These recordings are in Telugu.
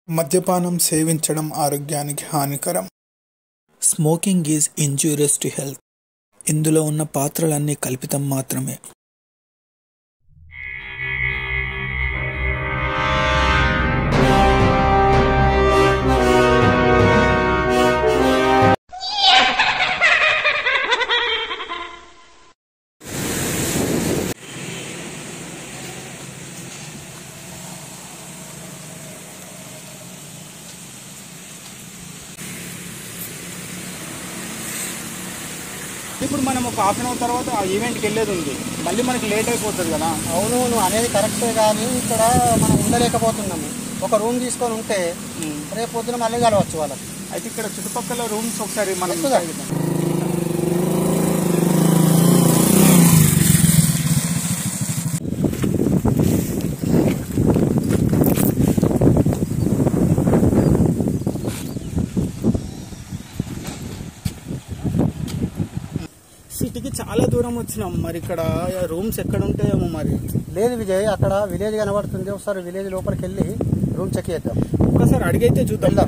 మద్యపానం సేవించడం ఆరోగ్యానికి హానికరం smoking is injurious to health ఇందులో ఉన్న పాత్రలన్నీ కల్పితం మాత్రమే ఇప్పుడు మనం ఒక హాఫ్ అన్ అవర్ తర్వాత ఆ ఈవెంట్కి వెళ్ళేది ఉంది మళ్ళీ మనకి లేట్ అయిపోతుంది కదా అవును నువ్వు అనేది కరెక్టే కానీ ఇక్కడ మనం ఉండలేకపోతున్నాము ఒక రూమ్ తీసుకొని ఉంటే రేపు పొద్దున మళ్ళీ కలవచ్చు వాళ్ళకి అయితే ఇక్కడ చుట్టుపక్కల రూమ్స్ ఒకసారి మనం ఎక్కుదా? సిటీకి చాలా దూరం వచ్చినాం మరి ఇక్కడ రూమ్స్ ఎక్కడ ఉంటాయేమో మరి లేదు విజయ్ అక్కడ విలేజ్ కనబడుతుంది ఒకసారి విలేజ్ లోపలికి వెళ్ళి రూమ్ చెక్ చేద్దాం ఒక్కసారి అడిగైతే చూద్దాం వెళ్దాం.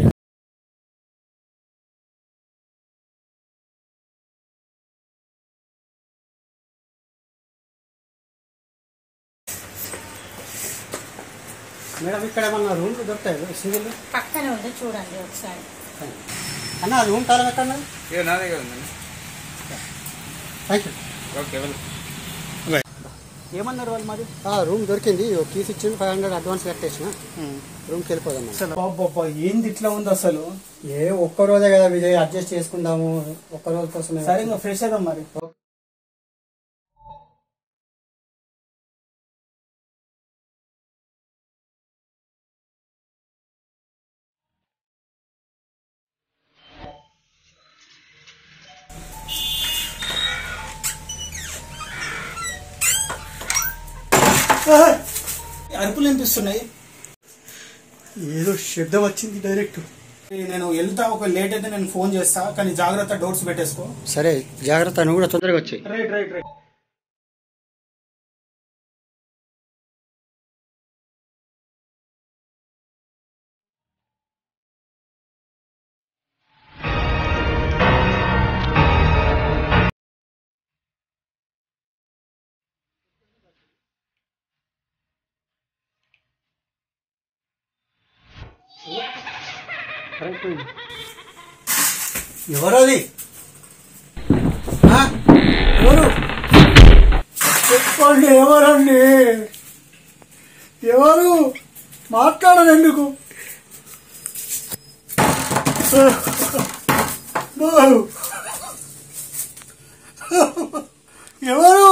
మేడం ఇక్కడ ఏమన్నా రూమ్లు దొరుకుతాయి సింగిల్ పక్కనే ఉంది చూడండి ఒకసారి అన్న రూమ్ తాళం ఎక్కడ ఏ నా దగ్గర ఉందండి థ్యాంక్ యూ ఓకే వెల్ ఏమన్నారు వాళ్ళు మరి రూమ్ దొరికింది కీస్ ఇచ్చింది ఫైవ్ హండ్రెడ్ అడ్వాన్స్ కట్టేసిన రూమ్కి వెళ్ళిపోదాం అసలు బాబా ఏంది ఇట్లా ఉంది అసలు ఏ ఒక్క రోజే కదా విజయ్ అడ్జస్ట్ చేసుకుందాము ఒక్క రోజు కోసమే సరే ఇంకా ఫ్రెష్ అవుదాం మరి అరుపులు వినిపిస్తున్నాయి ఏదో శబ్దం వచ్చింది డైరెక్ట్ నేను వెళ్తా ఒక లేట్ అయితే నేను ఫోన్ చేస్తా కానీ జాగ్రత్త డోర్స్ పెట్టేసుకో సరే జాగ్రత్త నువ్వు కూడా తొందరగా వచ్చాయి రైట్ రైట్ రైట్ ఎవరది ఆ? ఎవరు చెప్పండి ఎవరండి ఎవరు మాట్లాడను ఎందుకు ఎవరు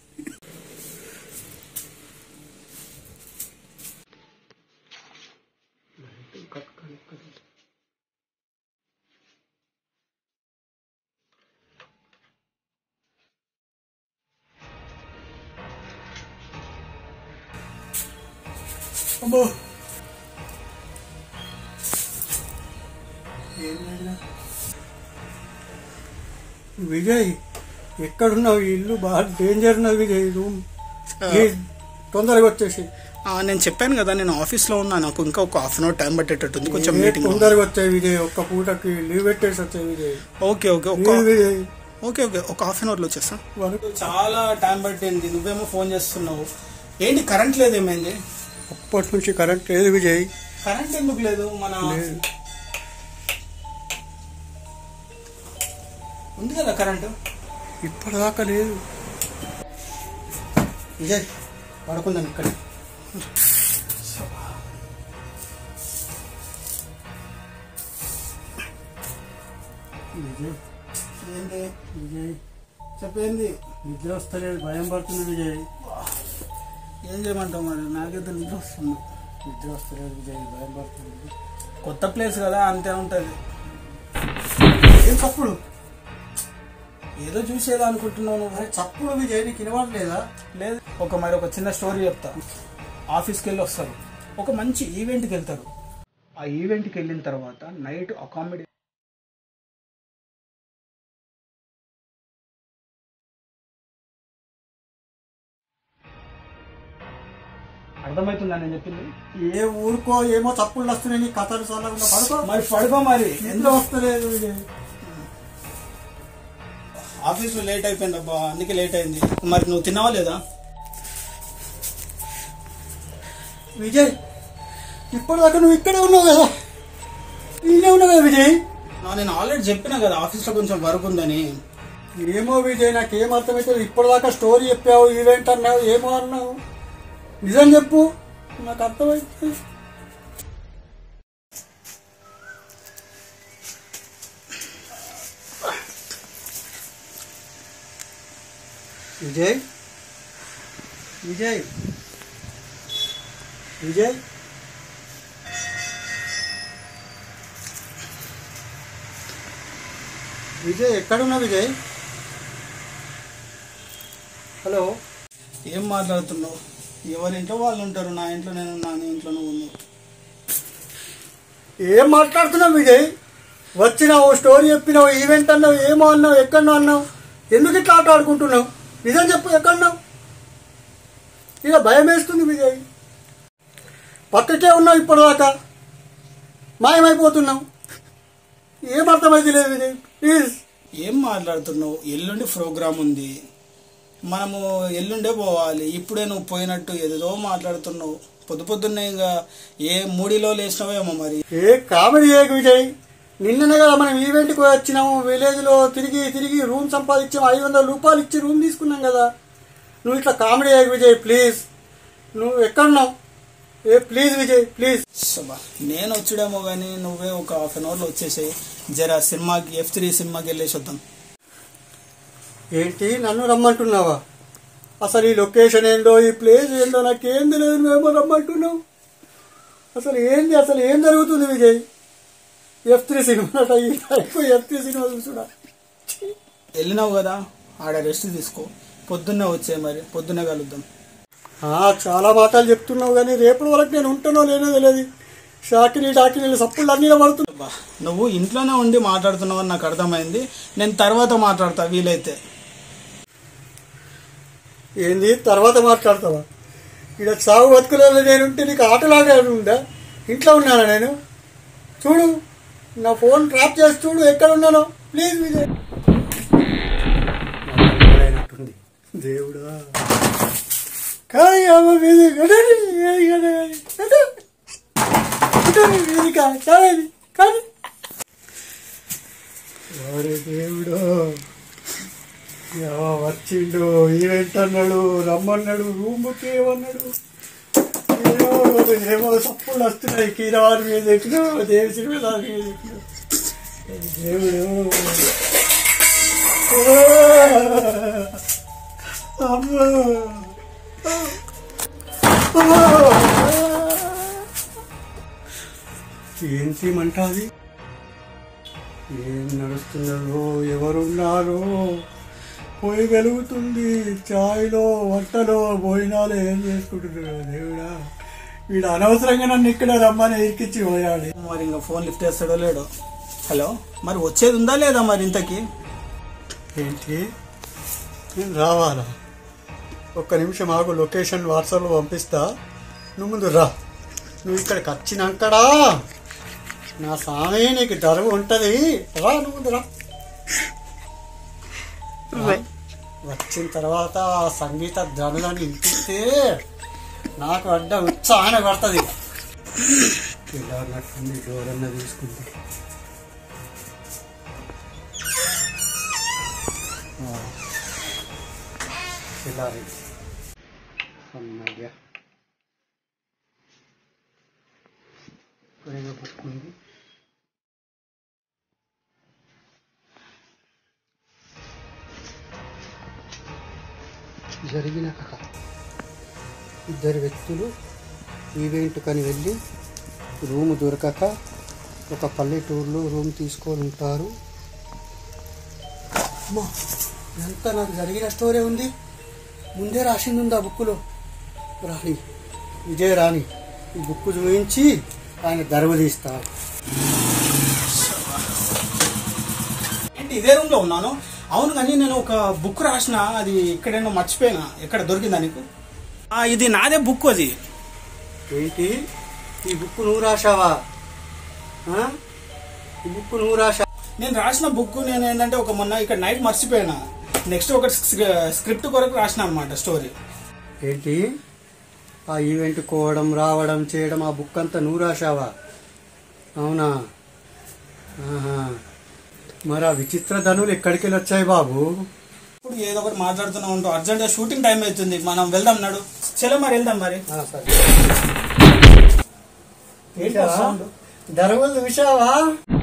అమ్మో విజయ్ ఎక్కడున్నావు ఈ ఇల్లు బాగా డేంజర్ ఉన్నది విజయ్ రూమ్ ప్లీజ్ తొందరగా వచ్చేసి ఆ, నేను చెప్పాను కదా నేను ఆఫీస్ లో ఉన్నా నాకు ఇంకా ఒక హాఫ్ అన్ అవర్ టైం పట్టేటట్టుంది కొంచెం ఏ మీటింగ్ తొందరగా వచ్చాయి విజయ్ ఒక్క పూటకి లీవ్ పెట్టేసి వచ్చాయి విజయ్ ఓకే ఓకే ఒక ప్లీజ్ విజయ్ ఓకే ఓకే ఒక హాఫ్ అన్ అవర్ లో వచ్చేస్తా వరకు చాలా టైం పట్టింది నువ్వేమో ఫోన్ చేస్తున్నావు ఏంటి కరెంట్ లేదు ఏమైంది అప్పటి నుంచి కరెంట్ లేదు విజయ్ కరెంట్ ఎందుకు లేదు మన లేదు. ఉంది కదా కరెంట్ ఇప్పటిదాకా లేదు విజయ్ పడుకుందాం ఇక్కడ విజయ్ ఏంటి విజయ్ చెప్పేంది నిద్ర వస్తలేదు భయం పడుతుంది విజయ్ ఏం చేయమంటావు మరి నాకైతే నిద్ర వస్తుంది నిద్ర వస్తలేదు విజయ్ భయం పడుతుంది కొత్త ప్లేస్ కదా అంతే ఉంటది ఏం చప్పుడు ఏదో చూసేదా అనుకుంటున్నావు నువ్వు అరే చప్పుడు విజయ్ నీకు వినవట్లేదా లేదు ఒక మరి ఒక చిన్న స్టోరీ చెప్తా ఆఫీస్కి వెళ్ళి వస్తారు ఒక మంచి ఈవెంట్కి వెళ్తారు ఆ ఈవెంట్కి వెళ్ళిన తర్వాత నైట్ అకామిడేషన్ ఆ అర్థమవుతుందా నేను చెప్పింది ఏ ఊరుకో ఏమో తప్పులు వస్తున్నాయి నీ కథలు చల్లకుండా పడుకో మరి పడుకో మరి ఎందులో వస్తలేదు విజయ్ ఆఫీస్లో లేట్ అయిపోయింది అబ్బా అందుకే లేట్ అయింది మరి నువ్వు తిన్నావా లేదా విజయ్ ఇప్పటిదాకా నువ్వు ఇక్కడే ఉన్నావు కదా ఈయనే ఉన్నావు కదా విజయ్ నా- నేను ఆల్రెడీ చెప్పినా కదా ఆఫీస్లో కొంచెం వర్క్ ఉందని ఏమో విజయ్ నాకు ఏం అర్థమైతే ఇప్పటిదాకా స్టోరీ చెప్పావు ఈవెంట్ అన్నావు ఏమో అన్నావు నిజం చెప్పు నాకు అర్థమైతే విజయ్ విజయ్ విజయ్ విజయ్ ఎక్కడున్నా విజయ్ హలో ఏం మాట్లాడుతున్నావు ఎవరి ఇంట్లో వాళ్ళు ఉంటారు నా ఇంట్లో నేను నా నీ ఇంట్లో నువ్వు ఉన్నావు ఏం మాట్లాడుతున్నావు విజయ్ వచ్చినావు స్టోరీ చెప్పినావు ఈవెంట్ అన్నావు ఏమో అన్నావు ఎక్కడో అన్నావు ఎందుకు ఇట్లా ఆట ఆడుకుంటున్నావు నిజం చెప్పు ఎక్కడున్నావు ఇక భయం వేస్తుంది విజయ్ పక్కకే ఉన్నావు ఇప్పటిదాకా మాయమైపోతున్నావు ఏం అర్థమైతే లేదు విజయ్ ప్లీజ్ ఏం మాట్లాడుతున్నావు ఎల్లుండి ప్రోగ్రామ్ ఉంది మనము ఎల్లుండే పోవాలి ఇప్పుడే నువ్వు పోయినట్టు ఏదేదో మాట్లాడుతున్నావు పొద్దు పొద్దున్నే ఇంకా ఏ మూడిలో లేచినావో ఏమో మరి ఏ కామెడీ చేయకు విజయ్ నిన్ననే కదా మనం ఈవెంట్కి వచ్చినాము విలేజ్లో తిరిగి తిరిగి రూమ్ సంపాదించాము ఐదు వందల రూపాయలు ఇచ్చి రూమ్ తీసుకున్నాం కదా నువ్వు ఇట్లా కామెడీ చేయకు విజయ్ ప్లీజ్ నువ్వు ఎక్కడున్నావు ఏ ప్లీజ్ విజయ్ ప్లీజ్ సబా నేను వచ్చాడేమో కానీ నువ్వే ఒక హాఫ్ అన్ అవర్లో వచ్చేసాయి జర సినిమాకి ఎఫ్ త్రీ సినిమాకి వెళ్ళేసి వద్దాం ఏంటి నన్ను రమ్మంటున్నావా అసలు ఈ లొకేషన్ ఏందో ఈ ప్లేస్ ఏందో నాకేం తెలియదు నువ్వేమో రమ్మంటున్నావు అసలు ఏంది అసలు ఏం జరుగుతుంది విజయ్ ఎఫ్ త్రీ సినిమా అయిపోయి ఎఫ్ త్రీ సినిమా చూసుడా వెళ్ళినావు కదా ఆడ రెస్ట్ తీసుకో పొద్దున్నే వచ్చే మరి పొద్దున్నే కలుద్దాం ఆ, చాలా మాటలు చెప్తున్నావు కానీ రేపటి వరకు నేను ఉంటానో లేనో తెలియదు షాకిని డాకిని సప్పులు అన్నీ పడుతున్నావు అబ్బా, నువ్వు ఇంట్లోనే ఉండి మాట్లాడుతున్నావు అని నాకు అర్థమైంది నేను తర్వాత మాట్లాడతా వీలైతే ఏంది తర్వాత మాట్లాడతావా ఇక్కడ సాగు బతుకులలో నేనుంటే నీకు ఆటలాడే ఉందా ఇంట్లో ఉన్నానా నేను చూడు నా ఫోన్ ట్రాప్ చేసి చూడు ఎక్కడ ఉన్నానో ప్లీజ్ విజయ్ అయినట్టుంది దేవుడా కానీ అమ్మ మీది కదండి, ఏది కదండి, కదండి. కదండి, మీది కా- కదండి, కదండి. ఎవరి దేవుడో ఎవో వచ్చిండు ఈవెంట్ అన్నాడు రమ్మన్నాడు రూమ్ బుక్ ఏమన్నాడు ఏమో ఏమో సప్పులు వస్తున్నాయి కీరవారి మీద ఎట్లు దేవి సినిమా మీద ఎట్లు దేవుడు ఓ! అమ్మో! ఏంటి మంటాది ఏం నడుస్తున్నదో ఎవరున్నారో పొయ్యి వెలుగుతుంది చాయ్లో వంటలో భోజనాలు ఏం చేసుకుంటున్నారు దేవుడా వీడు అనవసరంగా నన్ను ఇక్కడ రమ్మని ఎక్కించి పోయాడు మరి ఇంకా ఫోన్ లిఫ్ట్ చేస్తాడో లేడో హలో మరి వచ్చేది ఉందా లేదా మరి ఇంతకి ఏంటి నేను రావాలా ఒక్క నిమిషం ఆగు లొకేషన్ వాట్సాప్లో పంపిస్తా నువ్వు ముందు రా నువ్వు ఇక్కడికి వచ్చినాకడా నా స్వామి నీకు ధరవ ఉంటుంది రా నువ్వు ముందు రా వచ్చిన తర్వాత ఆ సంగీత ధ్వనులను వినిపిస్తే నాకు అడ్డ ఉత్సాహన పడుతుంది ఇలా నట్టుంది డోరన్న తీసుకుంటే ఆ. ఇలా రండి. అమ్మయ్య త్వరగా పట్టుకుంది జరిగిన కథ ఇద్దరు వ్యక్తులు ఈవెంట్ కని వెళ్ళి రూమ్ దొరకక ఒక పల్లెటూరులో రూమ్ తీసుకొని ఉంటారు అమ్మా ఎంత నాకు జరిగిన స్టోరీ ఉంది ముందే రాసింది ఉంది ఆ బుక్కులో రాణి విజయ రాణి ఈ బుక్ చూపించి ఆయన గర్వ తీస్తాడు ఏంటి ఇదే రూమ్ లో ఉన్నాను అవును కానీ నేను ఒక బుక్ రాసిన అది ఎక్కడైనా మర్చిపోయినా ఎక్కడ దొరికిందా నీకు ఆ, ఇది నాదే బుక్ అది ఏంటి ఈ బుక్ నువ్వు రాశావా ఆ? ఈ బుక్ నువ్వు రాశా నేను రాసిన బుక్ నేను ఏంటంటే ఒక మొన్న ఇక్కడ నైట్ మర్చిపోయినా నెక్స్ట్ ఒక స్క్రిప్ట్ కొరకు రాసిన అనమాట స్టోరీ ఏంటి ఆ ఈవెంట్ కోవడం రావడం చేయడం ఆ బుక్ అంతా నువ్వు రాశావా అవునా ఆహా. మరి ఆ విచిత్ర ధనులు ఎక్కడికి వెళ్ళి వచ్చాయి బాబు ఇప్పుడు ఏదో ఒకటి మాట్లాడుతూనే ఉంటాం అర్జెంట్ షూటింగ్ టైం అవుతుంది మనం వెళ్దాం నాడు చలో మరి వెళ్దాం మరి ఆ, సరే ఏంటి ఆ sound? ధనువులు చూసావా